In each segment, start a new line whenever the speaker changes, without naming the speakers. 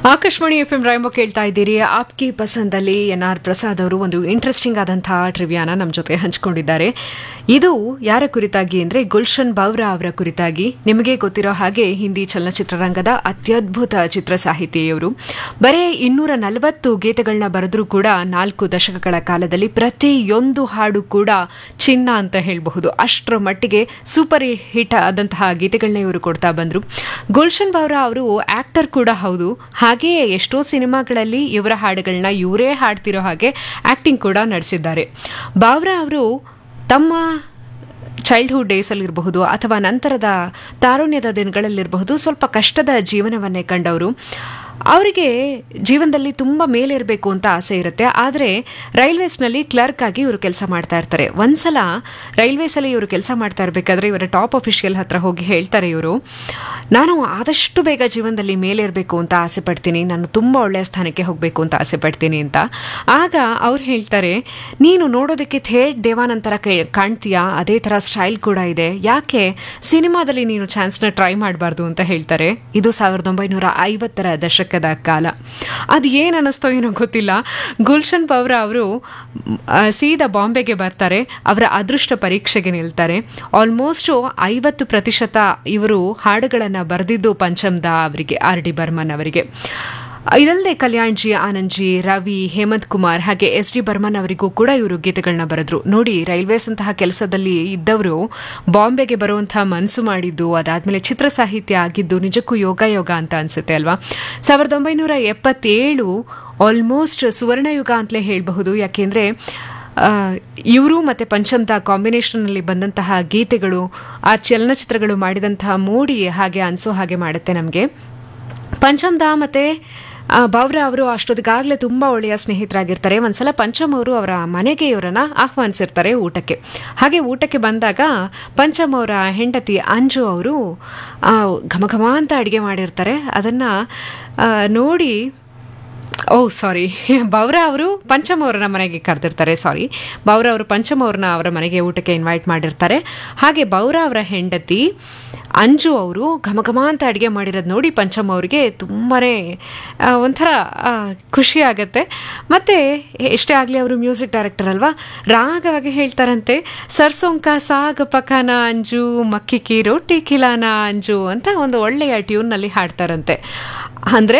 Akashvani F M ರಾಯಮೋ ಕೇಳ್ತಾ ಇದ್ದೀರಿ ಆಪ್ಕಿ ಪಸಂದಲ್ಲಿ ಎನ್ ಆರ್ ಪ್ರಸಾದ್ ಅವರು ಒಂದು ಇಂಟ್ರೆಸ್ಟಿಂಗ್ ಆದಂತಹ ಟ್ರಿವಿಯಾನ ನಮ್ಮ ಜೊತೆ ಹಂಚಿಕೊಂಡಿದ್ದಾರೆ ಇದು ಯಾರ ಕುರಿತಾಗಿ ಅಂದ್ರೆ ಗುಲ್ಶನ್ ಬಾವ್ರಾ ಅವರ ಕುರಿತಾಗಿ ನಿಮಗೆ ಗೊತ್ತಿರೋ ಹಾಗೆ ಹಿಂದಿ ಚಲನಚಿತ್ರರಂಗದ ಅತ್ಯದ್ಭುತ ಚಿತ್ರ ಸಾಹಿತಿಯವರು ಬರೇ ಇನ್ನೂರ ನಲವತ್ತು ಗೀತೆಗಳನ್ನ ಬರೆದ್ರೂ ಕೂಡ ನಾಲ್ಕು ದಶಕಗಳ ಕಾಲದಲ್ಲಿ ಪ್ರತಿಯೊಂದು ಹಾಡು ಕೂಡ ಚಿನ್ನ ಅಂತ ಹೇಳಬಹುದು ಅಷ್ಟರ ಮಟ್ಟಿಗೆ ಸೂಪರ್ ಹಿಟ್ ಆದಂತಹ ಗೀತೆಗಳನ್ನ ಇವರು ಕೊಡ್ತಾ ಬಂದ್ರು ಗುಲ್ಶನ್ ಬಾವ್ರಾ ಅವರು ಆಕ್ಟರ್ ಕೂಡ ಹೌದು ಹಾಗೆಯೇ ಎಷ್ಟೋ ಸಿನಿಮಾಗಳಲ್ಲಿ ಇವರ ಹಾಡುಗಳನ್ನ ಇವರೇ ಹಾಡ್ತಿರೋ ಹಾಗೆ ಆಕ್ಟಿಂಗ್ ಕೂಡ ನಡೆಸಿದ್ದಾರೆ ಬಾವ್ರಾ ಅವರು ತಮ್ಮ ಚೈಲ್ಡ್ಹುಡ್ ಡೇಸಲ್ಲಿರಬಹುದು ಅಥವಾ ನಂತರದ ತಾರುಣ್ಯದ ದಿನಗಳಲ್ಲಿರಬಹುದು ಸ್ವಲ್ಪ ಕಷ್ಟದ ಜೀವನವನ್ನೇ ಕಂಡವರು ಅವರಿಗೆ ಜೀವನದಲ್ಲಿ ತುಂಬ ಮೇಲಿರಬೇಕು ಅಂತ ಆಸೆ ಇರುತ್ತೆ ಆದರೆ ರೈಲ್ವೇಸ್ನಲ್ಲಿ ಕ್ಲರ್ಕ್ ಆಗಿ ಇವರು ಕೆಲಸ ಮಾಡ್ತಾ ಇರ್ತಾರೆ ಒಂದ್ಸಲ ರೈಲ್ವೇಸಲ್ಲಿ ಇವರು ಕೆಲಸ ಮಾಡ್ತಾ ಇರಬೇಕಾದ್ರೆ ಇವರ ಟಾಪ್ ಅಫಿಷಿಯಲ್ ಹತ್ರ ಹೋಗಿ ಹೇಳ್ತಾರೆ ಇವರು ನಾನು ಆದಷ್ಟು ಬೇಗ ಜೀವನದಲ್ಲಿ ಮೇಲೇರಬೇಕು ಅಂತ ಆಸೆ ಪಡ್ತೀನಿ ನಾನು ತುಂಬ ಒಳ್ಳೆಯ ಸ್ಥಾನಕ್ಕೆ ಹೋಗಬೇಕು ಅಂತ ಆಸೆ ಪಡ್ತೀನಿ ಅಂತ ಆಗ ಅವ್ರು ಹೇಳ್ತಾರೆ ನೀನು ನೋಡೋದಕ್ಕೆ ಥೇಟ್ ದೇವಾನಂತರ ಕಾಣ್ತೀಯಾ ಅದೇ ಥರ ಸ್ಟೈಲ್ ಕೂಡ ಇದೆ ಯಾಕೆ ಸಿನಿಮಾದಲ್ಲಿ ನೀನು ಚಾನ್ಸ್ನ ಟ್ರೈ ಮಾಡಬಾರ್ದು ಅಂತ ಹೇಳ್ತಾರೆ ಇದು ಸಾವಿರದ ಒಂಬೈನೂರ ಐವತ್ತರ ದಶಕದ ಕಾಲ ಅದು ಏನು ಅನ್ನಿಸ್ತೋ ಏನೋ ಗೊತ್ತಿಲ್ಲ ಗುಲ್ಶನ್ ಪವ್ರ ಅವರು ಸೀದಾ ಬಾಂಬೆಗೆ ಬರ್ತಾರೆ ಅವರ ಅದೃಷ್ಟ ಪರೀಕ್ಷೆಗೆ ನಿಲ್ತಾರೆ ಆಲ್ಮೋಸ್ಟ್ ಐವತ್ತು ಪ್ರತಿಶತ ಇವರು ಹಾಡುಗಳನ್ನು ಬರೆದಿದ್ದು ಪಂಚಮ್ದ ಅವರಿಗೆ ಆರ್ ಡಿ ಬರ್ಮನ್ ಅವರಿಗೆ ಇದಲ್ಲದೆ ಕಲ್ಯಾಣ್ಜಿ ಆನಂದ್ಜಿ ರವಿ ಹೇಮಂತ್ ಕುಮಾರ್ ಹಾಗೆ ಎಸ್ ಡಿ ಬರ್ಮನ್ ಅವರಿಗೂ ಕೂಡ ಇವರು ಗೀತೆಗಳನ್ನ ಬರೆದ್ರು ನೋಡಿ ರೈಲ್ವೇಸ್ ಅಂತಹ ಕೆಲಸದಲ್ಲಿ ಇದ್ದವರು ಬಾಂಬೆಗೆ ಬರುವಂತಹ ಮನಸ್ಸು ಮಾಡಿದ್ದು ಅದಾದ್ಮೇಲೆ ಚಿತ್ರ ಸಾಹಿತ್ಯ ಆಗಿದ್ದು ನಿಜಕ್ಕೂ ಯೋಗ ಯೋಗ ಅಂತ ಅನ್ಸುತ್ತೆ ಅಲ್ವಾ ಸಾವಿರದ ಒಂಬೈನೂರ ಎಪ್ಪತ್ತೇಳು ಆಲ್ಮೋಸ್ಟ್ ಸುವರ್ಣಯುಗ ಅಂತಲೇ ಹೇಳಬಹುದು ಯಾಕೆಂದ್ರೆ ಇವರು ಮತ್ತು ಪಂಚಮ್ದ ಕಾಂಬಿನೇಷನ್ನಲ್ಲಿ ಬಂದಂತಹ ಗೀತೆಗಳು ಆ ಚಲನಚಿತ್ರಗಳು ಮಾಡಿದಂತಹ ಮೂಡಿ ಹಾಗೆ ಅನಿಸೋ ಹಾಗೆ ಮಾಡುತ್ತೆ ನಮಗೆ ಪಂಚಮ್ದ ಮತ್ತು ಬಾವ್ರಾ ಅವರು ಅಷ್ಟೊತ್ತಿಗಾಗಲೇ ತುಂಬ ಒಳ್ಳೆಯ ಸ್ನೇಹಿತರಾಗಿರ್ತಾರೆ ಒಂದ್ಸಲ ಪಂಚಮ್ ಅವರು ಅವರ ಮನೆಗೆ ಇವರನ್ನ ಆಹ್ವಾನಿಸಿರ್ತಾರೆ ಊಟಕ್ಕೆ ಹಾಗೆ ಊಟಕ್ಕೆ ಬಂದಾಗ ಪಂಚಮ್ ಅವರ ಹೆಂಡತಿ ಅಂಜು ಅವರು ಘಮಘಮ ಅಂತ ಅಡುಗೆ ಮಾಡಿರ್ತಾರೆ ಅದನ್ನು ನೋಡಿ ಓ ಸಾರಿ ಬೌರ ಅವರು ಪಂಚಮ್ ಅವರನ್ನ ಮನೆಗೆ ಕರೆದಿರ್ತಾರೆ ಸಾರಿ ಬೌರ ಅವರು ಪಂಚಮ್ ಅವ್ರನ್ನ ಅವರ ಮನೆಗೆ ಊಟಕ್ಕೆ ಇನ್ವೈಟ್ ಮಾಡಿರ್ತಾರೆ ಹಾಗೆ ಬೌರ ಅವರ ಹೆಂಡತಿ ಅಂಜು ಅವರು ಘಮಘಮ ಅಂತ ಅಡುಗೆ ಮಾಡಿರೋದು ನೋಡಿ ಪಂಚಮ್ ಅವರಿಗೆ ತುಂಬಾ ಒಂಥರ ಖುಷಿ ಆಗುತ್ತೆ ಮತ್ತು ಎಷ್ಟೇ ಆಗಲಿ ಅವರು ಮ್ಯೂಸಿಕ್ ಡೈರೆಕ್ಟರ್ ಅಲ್ವಾ ರಾಗವಾಗಿ ಹೇಳ್ತಾರಂತೆ ಸರ್ಸೊಂಕ ಸಾಗ ಪಕಾನ ಅಂಜು ಮಕ್ಕಿಕಿ ರೊಟ್ಟಿ ಕಿಲಾನ ಅಂಜು ಅಂತ ಒಂದು ಒಳ್ಳೆಯ ಟ್ಯೂನ್ನಲ್ಲಿ ಹಾಡ್ತಾರಂತೆ ಅಂದರೆ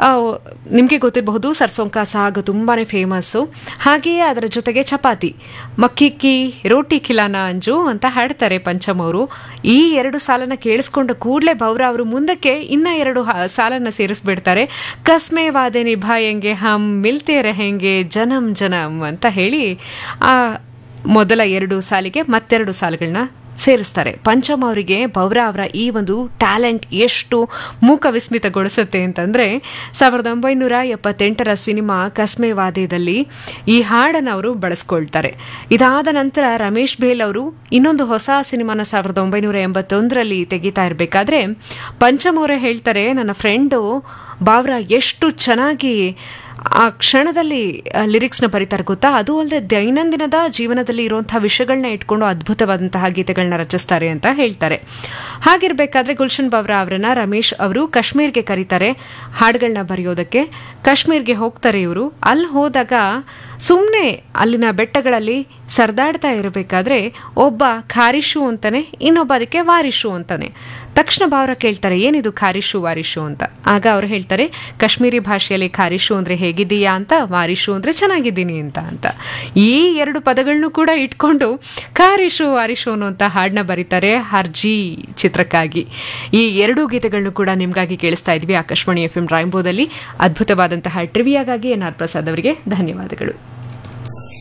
ನಿಮಗೆ ಗೊತ್ತಿರಬಹುದು ಸರ್ಸೊಂಕ ಸಾಗು ತುಂಬಾ ಫೇಮಸ್ಸು ಹಾಗೆಯೇ ಅದರ ಜೊತೆಗೆ ಚಪಾತಿ ಮಕ್ಕಿಕ್ಕಿ ರೋಟಿ ಕಿಲಾನ ಅಂಜು ಅಂತ ಹಾಡ್ತಾರೆ ಪಂಚಮ್ ಅವರು ಈ ಎರಡು ಸಾಲನ ಕೇಳಿಸ್ಕೊಂಡ ಕೂಡಲೇ ಬೌರ ಅವರು ಮುಂದಕ್ಕೆ ಇನ್ನ ಎರಡು ಸಾಲನ್ನ ಸೇರಿಸ್ಬಿಡ್ತಾರೆ ಕಸ್ಮೆ ವಾದೆ ನಿಭಾಯಂಗೆ ಹಮ್ ಮಿಲ್ತೆ ರಹೆಂಗೆ ಜನಮ್ ಜನಮ್ ಅಂತ ಹೇಳಿ ಆ ಮೊದಲ ಎರಡು ಸಾಲಿಗೆ ಮತ್ತೆರಡು ಸಾಲುಗಳನ್ನ ಸೇರಿಸ್ತಾರೆ ಪಂಚಮ್ ಅವರಿಗೆ ಬೌರ ಅವರ ಈ ಒಂದು ಟ್ಯಾಲೆಂಟ್ ಎಷ್ಟು ಮೂಕ ವಿಸ್ಮಿತಗೊಳಿಸುತ್ತೆ ಅಂತಂದರೆ ಸಾವಿರದ ಒಂಬೈನೂರ ಎಪ್ಪತ್ತೆಂಟರ ಸಿನಿಮಾ ಕಸ್ಮೆ ವಾದ್ಯದಲ್ಲಿ ಈ ಹಾಡನ್ನು ಅವರು ಬಳಸ್ಕೊಳ್ತಾರೆ ಇದಾದ ನಂತರ ರಮೇಶ್ ಬೇಲ್ ಅವರು ಇನ್ನೊಂದು ಹೊಸ ಸಿನಿಮಾನ ಸಾವಿರದ ಒಂಬೈನೂರ ಎಂಬತ್ತೊಂದರಲ್ಲಿ ತೆಗಿತಾ ಇರಬೇಕಾದ್ರೆ ಪಂಚಮ್ ಅವರೇ ಹೇಳ್ತಾರೆ ನನ್ನ ಫ್ರೆಂಡು ಬಾವ್ರ ಎಷ್ಟು ಚೆನ್ನಾಗಿ ಆ ಕ್ಷಣದಲ್ಲಿ ಲಿರಿಕ್ಸ್ನ ಬರೀತಾರೆ ಗೊತ್ತಾ ಅದು ಅಲ್ಲದೆ ದೈನಂದಿನದ ಜೀವನದಲ್ಲಿ ಇರುವಂತಹ ವಿಷಯಗಳನ್ನ ಇಟ್ಕೊಂಡು ಅದ್ಭುತವಾದಂತಹ ಗೀತೆಗಳನ್ನ ರಚಿಸ್ತಾರೆ ಅಂತ ಹೇಳ್ತಾರೆ ಹಾಗಿರ್ಬೇಕಾದ್ರೆ ಗುಲ್ಶನ್ ಬಾವ್ರಾ ಅವರನ್ನ ರಮೇಶ್ ಅವರು ಕಾಶ್ಮೀರ್ಗೆ ಕರೀತಾರೆ ಹಾಡುಗಳನ್ನ ಬರೆಯೋದಕ್ಕೆ ಕಾಶ್ಮೀರ್ಗೆ ಹೋಗ್ತಾರೆ ಇವರು ಅಲ್ಲಿ ಹೋದಾಗ ಸುಮ್ಮನೆ ಅಲ್ಲಿನ ಬೆಟ್ಟಗಳಲ್ಲಿ ಸರ್ದಾಡ್ತಾ ಇರಬೇಕಾದ್ರೆ ಒಬ್ಬ ಖಾರಿಶು ಅಂತಾನೆ ಇನ್ನೊಬ್ಬ ಅದಕ್ಕೆ ವಾರಿಶು ಅಂತಾನೆ ತಕ್ಷಣ ಬಾವ್ರ ಕೇಳ್ತಾರೆ ಏನಿದು ಖಾರಿಶು ವಾರಿಶು ಅಂತ ಆಗ ಅವ್ರು ಹೇಳ್ತಾರೆ ಕಾಶ್ಮೀರಿ ಭಾಷೆಯಲ್ಲಿ ಖಾರಿಶು ಅಂದ್ರೆ ಹೇಗಿದ್ದೀಯಾ ಅಂತ ವಾರಿಶು ಅಂದ್ರೆ ಚೆನ್ನಾಗಿದ್ದೀನಿ ಅಂತ ಅಂತ ಈ ಎರಡು ಪದಗಳನ್ನು ಕೂಡ ಇಟ್ಕೊಂಡು ಖಾರಿಶು ವಾರಿಶು ಅನ್ನುವಂಥ ಹಾಡನ್ನ ಬರೀತಾರೆ ಹರ್ಜಿ ಚಿತ್ರಕ್ಕಾಗಿ ಈ ಎರಡೂ ಗೀತೆಗಳನ್ನು ಕೂಡ ನಿಮ್ಗಾಗಿ ಕೇಳಿಸ್ತಾ ಇದ್ವಿ ಆಕಾಶವಾಣಿ ಎಫ್ ಎಂ ರಾಯಂಬೋದಲ್ಲಿ ಅದ್ಭುತವಾದಂತಹ ಟ್ರಿವಿಯಾಗಾಗಿ ಎನ್ ಆರ್ ಪ್ರಸಾದ್ ಅವರಿಗೆ ಧನ್ಯವಾದಗಳು